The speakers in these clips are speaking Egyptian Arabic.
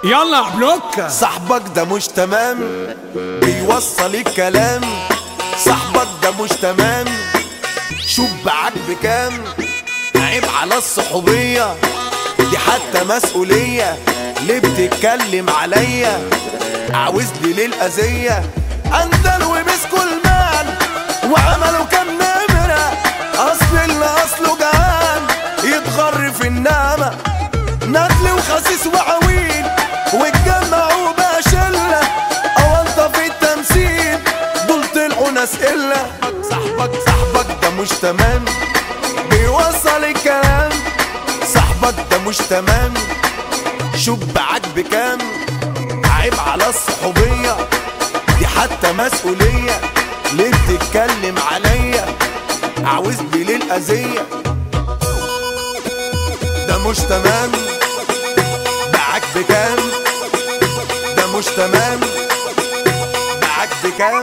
يلا يا بلوكة صاحبك ده مش تمام بيوصل الكلام صاحبك ده مش تمام شوف باعك بكام عيب على الصحوبية دي حتى مسؤولية ليه بتتكلم عليا عاوز لي ليه الأذية أندل ومسكوا المال وعملوا كام نمرة أصل اللي أصله جعان يتغر في النعمة ندل وخسيس وعويل واتجمعوا بقى شلة أو أنت في التمثيل دول طلعوا ناس إلا صاحبك صاحبك ده مش تمام بيوصل الكلام صاحبك ده مش تمام شوف باعك بكام عيب على الصحوبية دي حتى مسؤولية ليه بتتكلم عليا عاوز لي ليه الأذية ده مش تمام باعك بكام ده مش تمام باعك بكام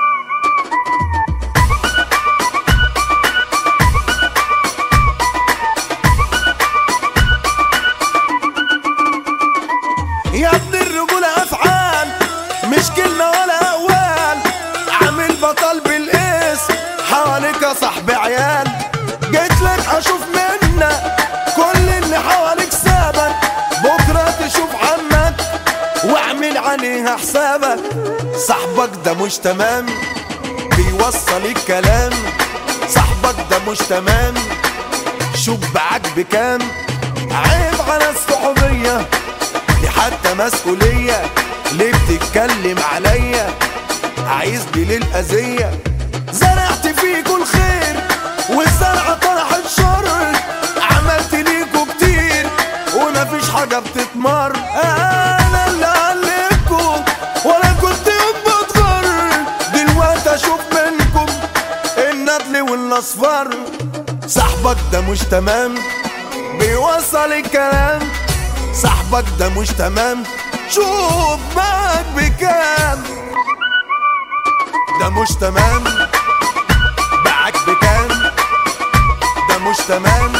يا ابن الرجولة أفعال مش كلمة ولا أقوال عامل بطل بالاسم حواليك يا صاحبي عيال جيت لك أشوف منك كل اللي حواليك سابك بكرة تشوف عنك واعمل عليها حسابك صاحبك ده مش تمام بيوصل الكلام صاحبك ده مش تمام شوف باعك بكام عيب على الصحوبيه دي حتى مسؤولية ليه بتتكلم عليا عايز لي ليه الأذية زرعت فيكوا الخير والزرعة طرحت شر عملت ليكوا كتير ومفيش حاجة بتتمر أنا اللي عليكوا ولا كنت يوم بتغر دلوقتي أشوف منكم الندل والأصفر صاحبك ده مش تمام بيوصل الكلام صاحبك ده مش تمام شوف معك بكام ده مش تمام باعك بكام ده مش تمام